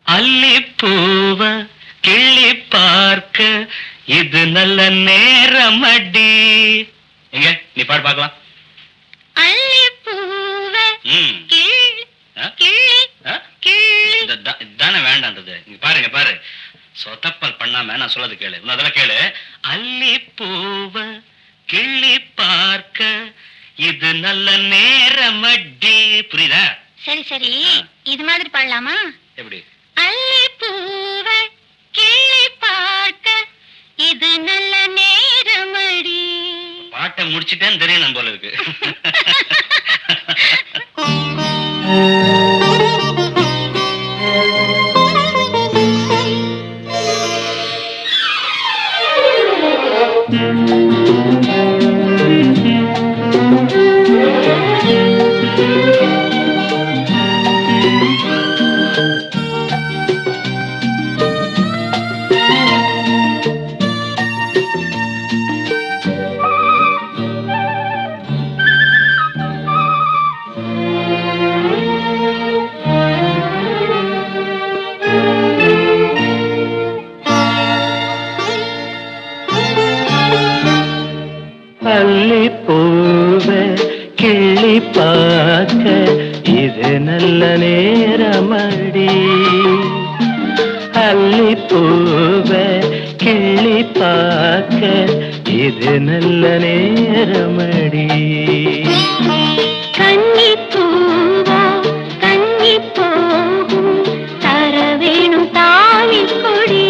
அல்லிப்பூவ கிள்ளி பார்க்க இது நல்ல நேரம் அடி எங்க நீ பாடு பார்க்கலாம் அல்லிப்பூவ ம் கிள்ளி ஆ? கிள்ளி ஆ? கிள்ளி இந்த தா- இதானே வேண்டான்றது இங்க பாருங்க பாரு சொத்தப்பல் பண்ணாம நான் சொல்லது கேளு இன்னும் அதெல்லாம் கேளு அல்லிப்பூவ கிள்ளி பார்க்க இது நல்ல நேரம் அடி புரியுதா சரி சரி ஆ. இது மாதிரி பாடலாமா எப்படி அல்லிப்பூவ கிள்ளி பார்க்க இது நல்ல நேரமடி பாட்டை முடிச்சிட்டேன்னு தெரியும் நம்ம போல இருக்கு அல்லிப்பூவ கிள்ளி பார்க்க இது நல்ல நேரமடி அல்லிப்பூவ கிள்ளி பார்க்க இது நல்ல நேரமடி கன்னிப்பூவா கன்னி போகும் தர வேணும் தாலி கொடி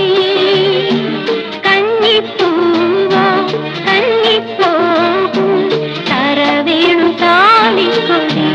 கன்னிப்பூவா கன்னி போகும் தர வேணும் தாலி கொடி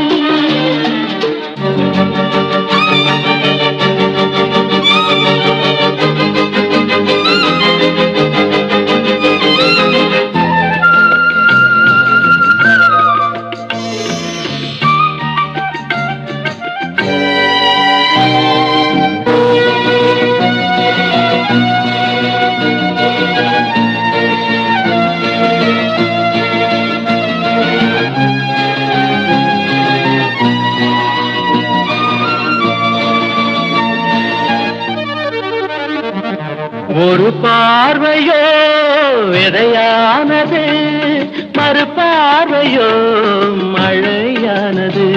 ஒரு பார்வையோ விதையானது மறு பார்வையோ மழையானது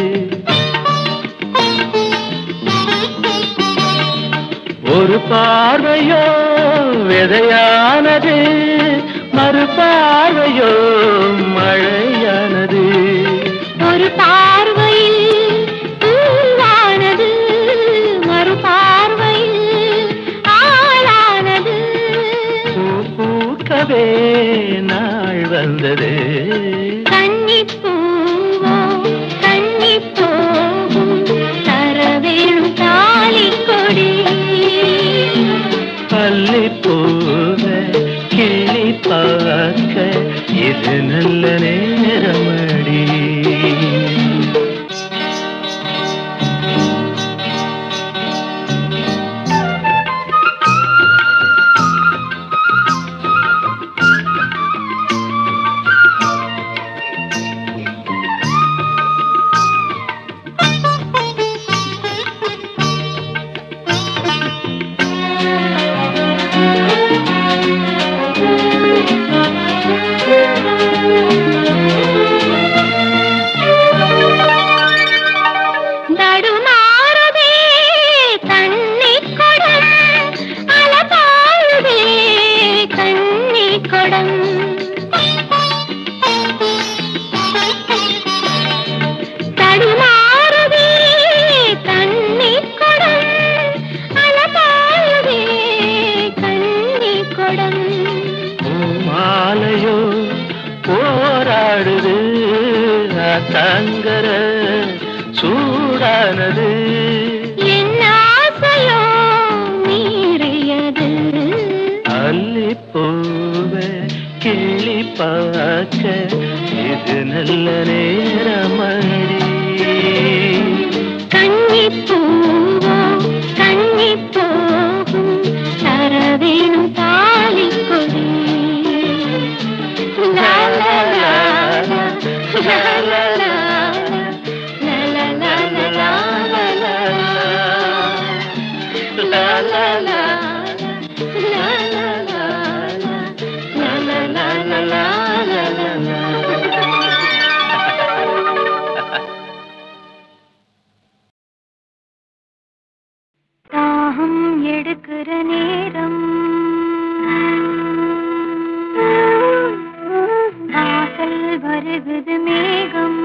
ஒரு பார்வையோ விதையானது மறு பார்வையோ மழையானது ஒரு பார்வையில் பூவானது மறு பார்வையில் ஆளானது பூ பூக்கவே நாள் வந்தது கன்னிப்பூவோ கன்னி போகும் தர வேணும் தாலி கொடி பள்ளிப்பூவ கிளி பார்க்க இது நல்ல நேரமடி நடுமாறுதே தண்ணி கொடம் அலபாழுதே கண்ணி கொடம் தடுமாறுதே தண்ணி கொடம் அலபாழுதே கண்ணி கொடம் மாலையோ போராடுது தங்கர சூடானது என் ஆசையோ மீறியது அல்லிப்பூவ கிளி பார்க்க இது நல்ல நேரமடி கன்னிப்பூவோ கன்னி போகும் தர வேணும் தாலி கொடி லா லா லா லா, லா லா லா, லா லா லா லா லா லா லா. தாகம் எடுக்கிற நேரம் வாசல் வருகுது மேகம்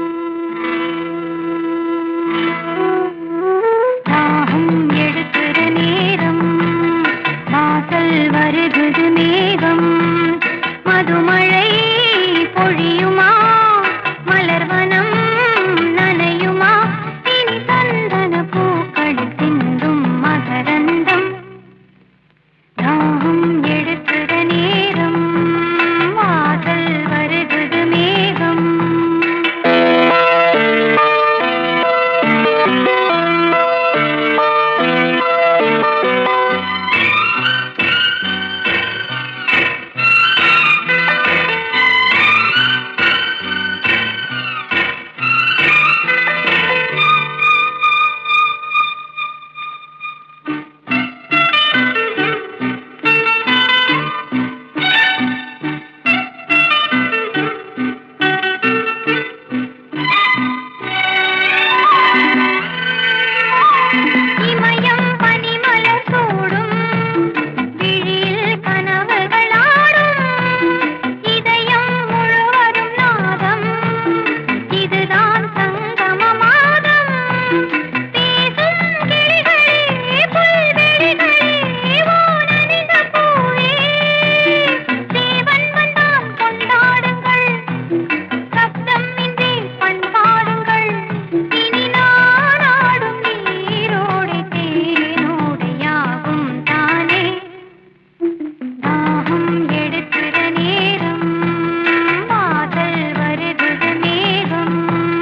தாகம் எடுக்கிற நேரம் வாசல் வருகுது மேகம் மதுமழை பொழியுமா மலர்வனம் நனையுமா இனி சந்தன பூக்கள் சிந்தும் மகரந்தம் தாகம் எடுக்கிற நேரம் வாசல் வருகுது மேகம் இமயம் பனிமலர் சூடும் விழியில் கனவுகளாடும் இதயம் முழுவதும் நாதம் இதுதான் சங்கம மாதம் பேசும் கிளிகளே புல்வெளிகளே வானணிந்த பூவே தேவன் வந்தான் கொண்டாடுங்கள் சப்தம் இன்றி பண்பாடுங்கள் இனி நானாடும் நீரோடை தேனோடையாகும் தானே தாகம் எடுக்கிற நேரம் வாசல் வருகுது மேகம்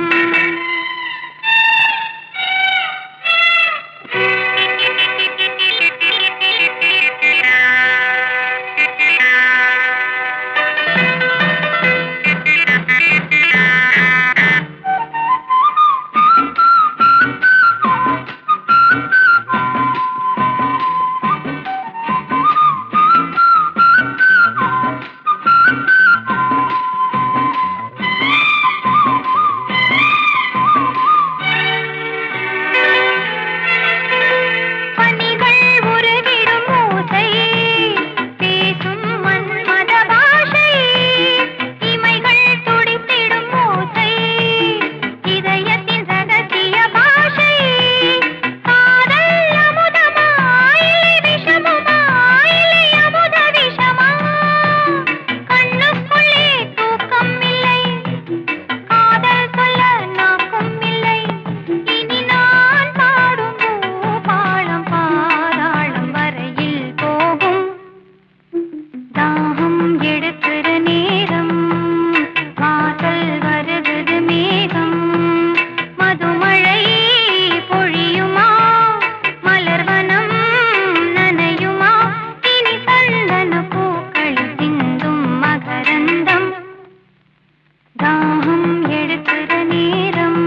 பனிகள் உருகிடும் ஓசை பேசும் மன்மத பாஷை இமைகள் துடித்திடும் ஓசை இதயத்தின் ரகசிய பாஷை காதல் அமுதமா இல்லை விஷமுமா இல்லை அமுத விஷமா கண்ணுக்குள்ளே தூக்கம் இல்லை காதல் சொல்ல நாக்கும் இல்லை இனி நான் பாடும் பூபாளம் பாதாளம் வரையில் போகும் தாகம் எடுக்கிற நேரம் வாசல் வருகுது மேகம் மதுமழை பொழியுமா மலர்வனம் நனையுமா இனி சந்தன பூக்கள் சிந்தும் மகரந்தம் தாகம் எடுக்கிற நேரம்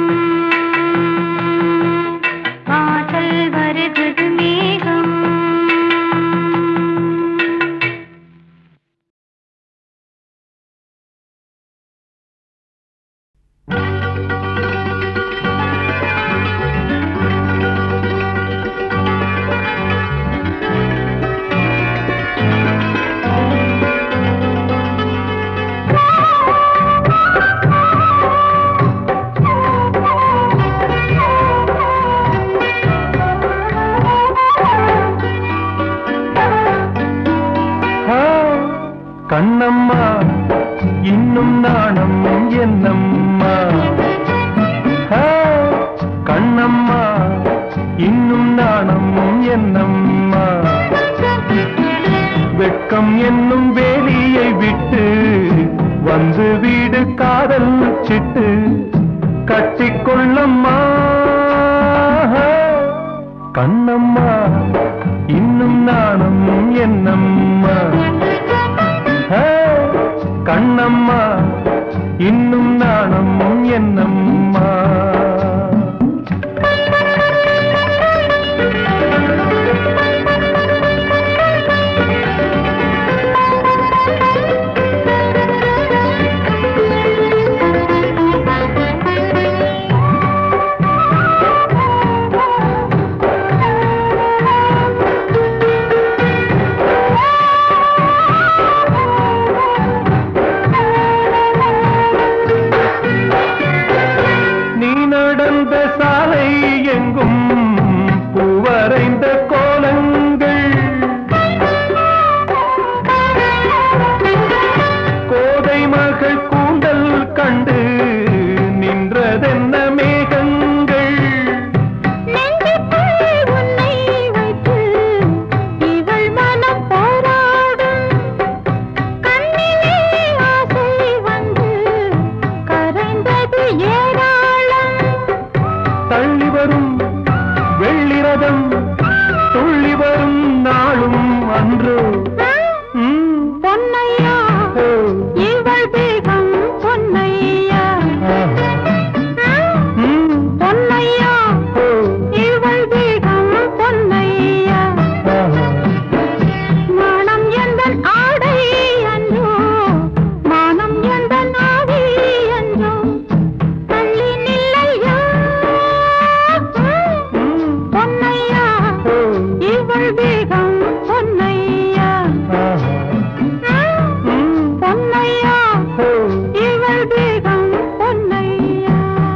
வாசல் வருகுது மேகம் ஆ, கண்ணம்மா இன்னும் நாணம் என்னம்மா ஆ, கண்ணம்மா இன்னும் நாணம் என்னம்மா வெட்கம் என்னும் வேலியை விட்டு வந்து வீடு காதல் சிட்டு கட்டிக்கொள்ளம்மா கண்ணம்மா இன்னும் நாணம் என்னம்மா ஆ, கண்ணம்மா இன்னும் நாணம் என்னம்மா Thank you. உள்ளம் துள்ளி வரும் நாளும் அன்று ம், பொன்னையா ஓ, இவள் தேகம் பொன்னையா ம், பொன்னையா ஓ, இவள் தேகம் பொன்னையா ஆஹா. மானம் எந்தன் ஆடை அன்றோ மானம் எந்தன் ஆவி அன்றோ தள்ளி நில்லையா ம், பொன்னையா ஓ, இவள் தேகம் பொன்னையா ஆஹா. ம், பொன்னையா ஓ, இவள் தேகம் பொன்னையா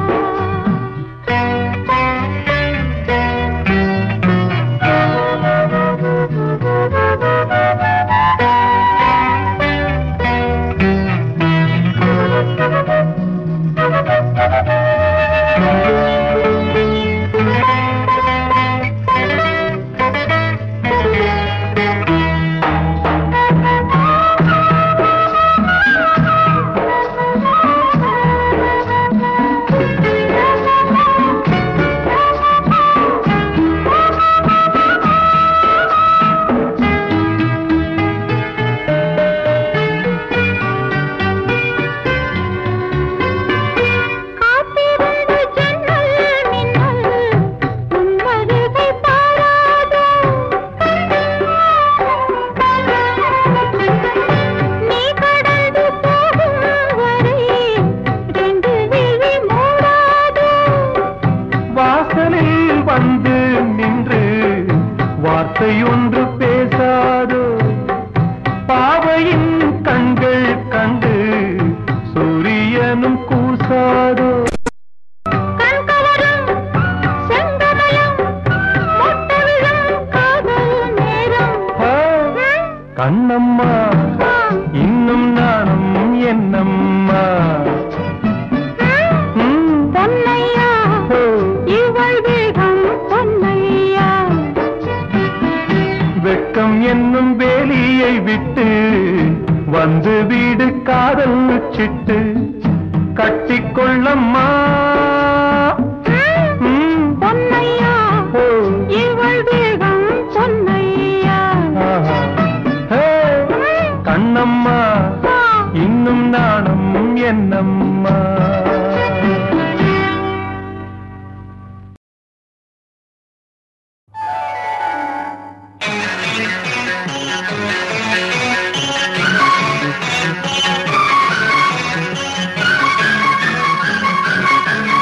காத்திருந்து ஜன்னல் மின்னல் உன் வருகை பாராதோ நீ கடந்து போகும் வரை ரெண்டு விழி மூடாதோ வாசலில் வந்து நின்று வார்த்தை ஒன்று பேசாதோ பாவையின் கண்கள் கண்டு சூரியனும் கூசாதோ கண்கவரும் செங்கமலம் மொட்ட விழும் காதல் நேரம் ஆ, கண்ணம்மா இன்னும் நானும் என்னம்மா ம், பொன்னையா ஓ, இவள் தேகம் பொன்னையா வெட்கம் என்னும் வேலியை விட்டு வந்து வீடு காதல் சிட்டு கட்டிக்கொள்ளம்மா ம், பொன்னையா ஓ, இவள் தேகம் பொன்னையா ஆஹா. ஹே, கண்ணம்மா இன்னும் நானும் என்னம்மா ஆ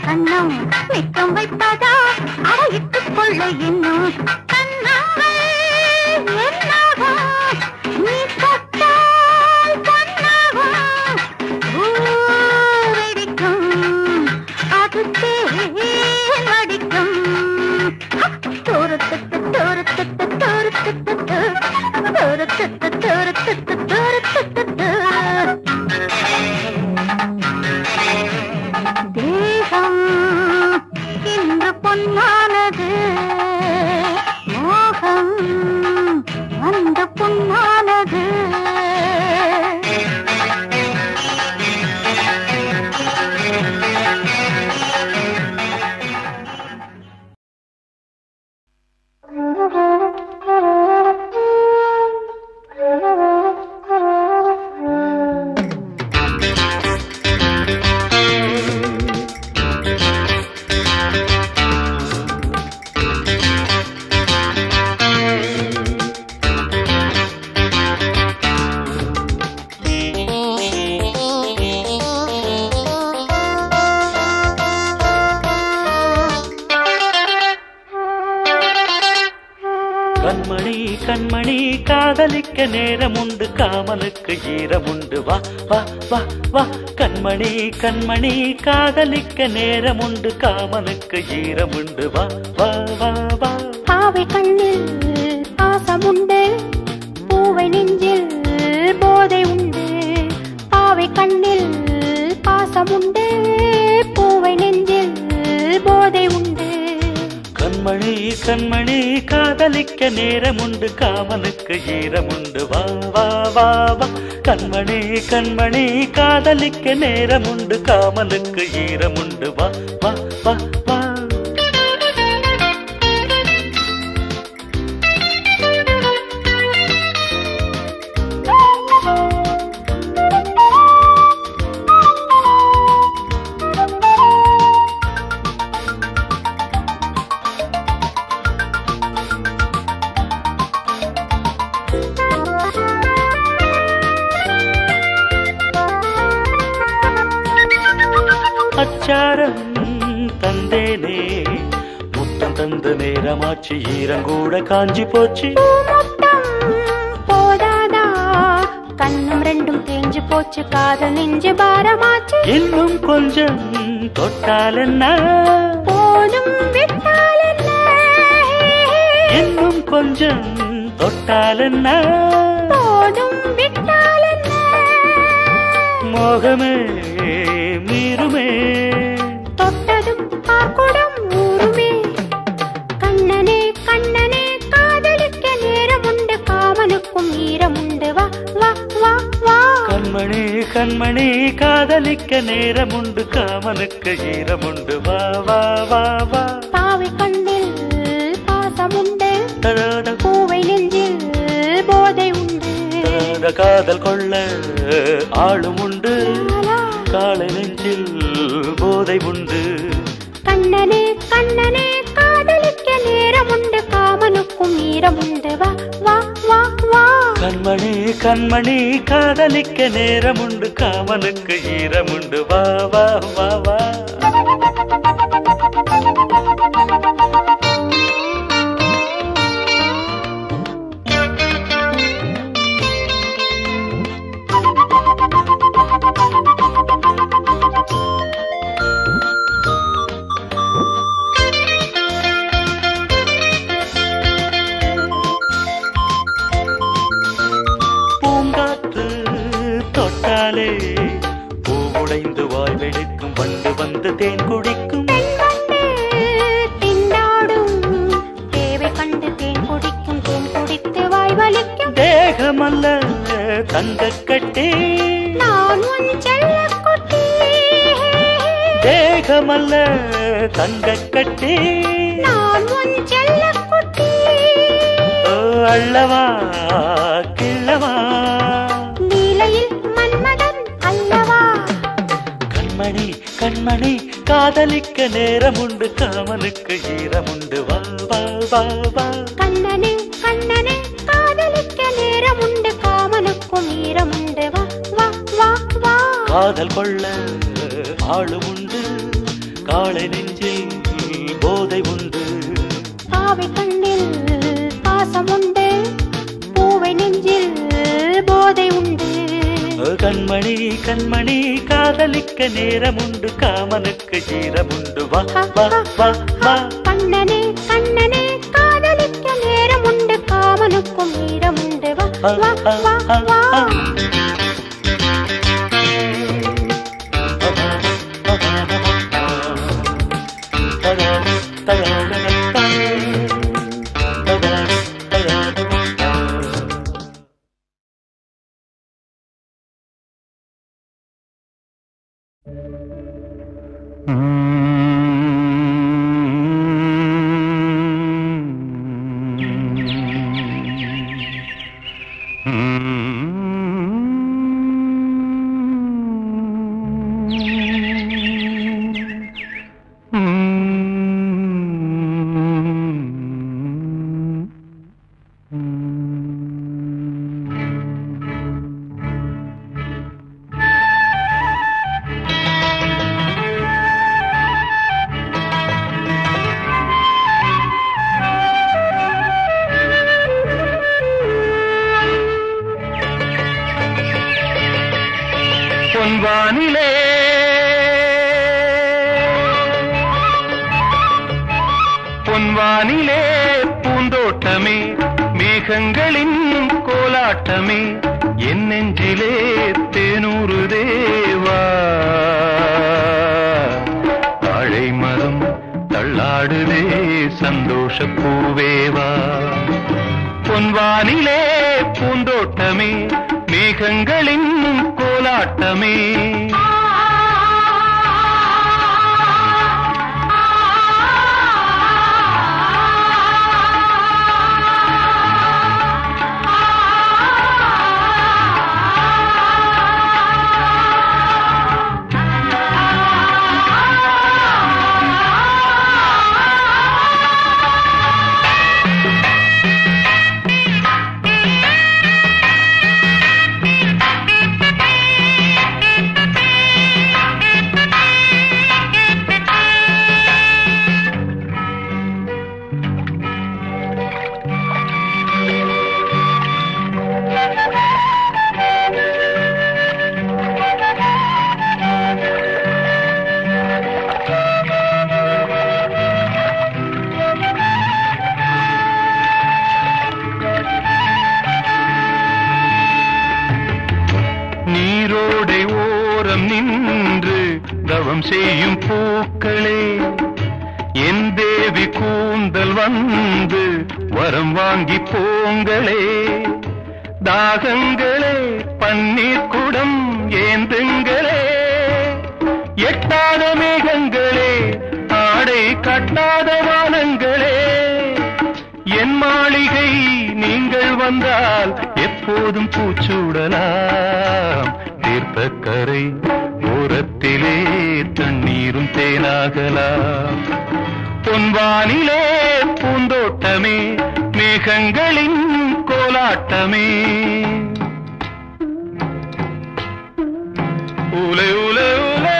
கண்ணம் மிக்கம் வைப்பதா அடையிட்டுக் கொள்ள இன்னும் கண்ணங்கள் என்னாகும் நீ தொட்டால் பொன்னாகும் ஊரடிக்கும் அது தேன் அடிக்கும் தோரத்துக்கு தோரத்துக்கு தோரத்துக்கு தோரத்துக்கு தோரத்துக்கு தோரத்துக்கு தேகம் இன்று பொன்னானது மோகம் வந்த பொன்னானது கண்மணி கண்மணி காதலிக்க நேரமுண்டு காமனுக்கு ஈரமுண்டு வா வா வா வா கண்மணி கண்மணி காதலிக்க நேரமுண்டு காமனுக்கு ஈரமுண்டு வா வா வா வா பாவை கண்ணில் பாசமுண்டு பூவை நெஞ்சில் போதை உண்டு பாவை கண்ணில் பாசமுண்டு பூவை நெஞ்சில் போதை உண்டு கண்மணி கண்மணி காதலிக்க நேரமுண்டு காமனுக்கு ஈரமுண்டு வா வா வா வா கண்மணி கண்மணி காதலிக்க நேரமுண்டு காமனுக்கு ஈரமுண்டு வா வா வா வா அச்சாரம் தந்தேனே முத்தம் தந்த நேரமாச்சு ஈரங்கூட காஞ்சி போச்சு பூமுட்டம் போதாதா கண்ணும் ரெண்டும் தேஞ்சு போச்சு காதல் நெஞ்சு பாரமாச்சு இன்னும் கொஞ்சம் தொட்டால் என்ன போதும் விட்டால் என்ன இன்னும் கொஞ்சம் தொட்டால் என்ன போதும் விட்டால் என்ன மோகமே மீறுமே தொட்டதும் பார்க்குடம் ஊருமே கண்ணனே கண்ணனே காதலிக்க நேரமுண்டு காமனுக்கும் ஈரமுண்டு வா வா வா வா கண்மணி கண்மணி காதலிக்க நேரமுண்டு காமனுக்கு ஈரமுண்டு வா வா வா வா பாவை கண்ணில் பாசமுண்டு தடாத பூவை நெஞ்சில் போதை உண்டு தடாத காதல் கொள்ள ஆளும் உண்டு லாலா. காலை நெஞ்சில் போதை உண்டு கண்ணனே கண்ணனே காதலிக்க நேரமுண்டு காமனுக்கும் ஈரமுண்டு வா வா வா வா கண்மணி கண்மணி காதலிக்க நேரமுண்டு காமனுக்கு ஈரமுண்டு வா வா வா வா பூங்காற்று தொட்டாலே பூவுடைந்து வாய் வெடிக்கும் வண்டு வந்து தேன் குடிக்கும் பெண்வண்டு திண்டாடும் தேவை கண்டு தேன் குடிக்கும் தேன் குடித்து வாய் வலிக்கும் தேகமல்ல தங்கக்கட்டே நான் உன் செல்லக்குட்டி தேகமல்ல தங்கக்கட்டே நான் உன் செல்லக்குட்டி ஓ அள்ளவா கிள்ளவா நீலையில் மன்மதன் அல்லவா கண்மணி கண்மணி காதலிக்க நேரமுண்டு காமனுக்கு ஈரமுண்டு வா வா வா வா கண்ணனே கண்ணனே காதலிக்க நேரமுண்டு காமனுக்கும் ஈரமுண்டு வா வா வா வா காதல் கொள்ள ஆளும் உண்டு காளை நெஞ்சில் போதை உண்டு பாவை கண்ணில் பாசம் உண்டு பூவை நெஞ்சில் போதை உண்டு கண்மணி கண்மணி காதலிக்க நேரம் உண்டு காமனுக்கு ஈரம் உண்டு வா வா வா வா கண்ணனே கண்ணனே காதலிக்க நேரம் உண்டு காமனுக்கும் ஈரம் உண்டு வா வா வா வா பொன்வானிலே பொன்வானிலே பூந்தோட்டமே மேகங்களின் கோலாட்டமே என் நெஞ்சிலே தேனூறு தேவா வாழை மரம் தள்ளாடுதே சந்தோஷ பூவேவா பொன்வானிலே பூந்தோட்டமே மேகங்களின் கோலாட்டமே நீரோடை ஓரம் நின்று தவம் செய்யும் பூக்களே என் தேவி கூந்தல் வந்து வரம் வாங்கி போங்களே தாகங்களே பன்னீர் குடம் ஏந்துங்களே எட்டாத மேகங்களே ஆடை கட்டாத வானங்களே என் மாளிகை நீங்கள் வந்தால் எப்போதும் பூச்சூடலாம் தீர்த்தக்கரை ஓரத்திலே தண்ணீரும் தேனாகலாம் பொன்வானிலே பூந்தோட்டமே மேகங்களின் கோலாட்டமே உலை உலை உலை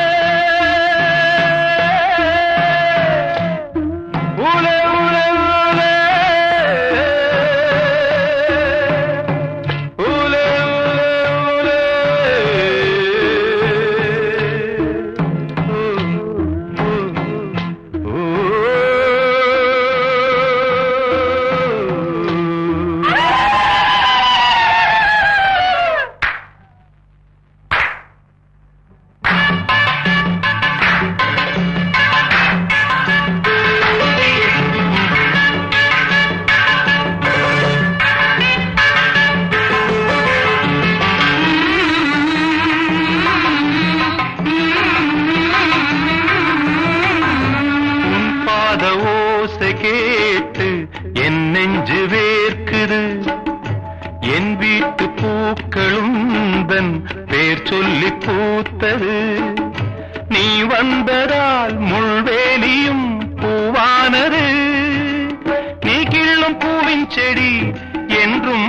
உலை உலை உலை உலை உலை உலை உன் பாத ஓசை கேட்டு என் நெஞ்சு வேர்க்குது என் வீட்டு பூக்களும் தன் பேர் சொல்லி பூத்தது நீ வந்ததால் முள்வேலியும் பூவானது நீ கிள்ளும் பூவின் செடி என்றும்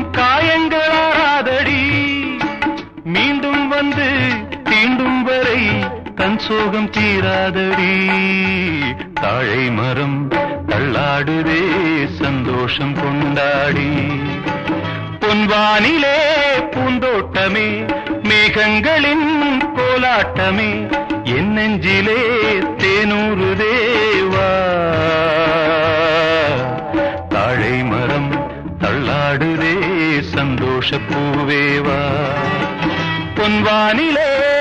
காயங்களாராதடி மீண்டும் வந்து தீண்டும் வரை தன் சோகம் தீராதடி தாழை மரம் தள்ளாடுதே சந்தோஷம் கொண்டாடி பொன்வானிலே பூந்தோட்டமே மேகங்களின் கோலாட்டமே என் நெஞ்சிலே தேனூறு தேவா தாழை மரம் தள்ளாடுதே சந்தோஷ பூவேவா பொன்வானிலே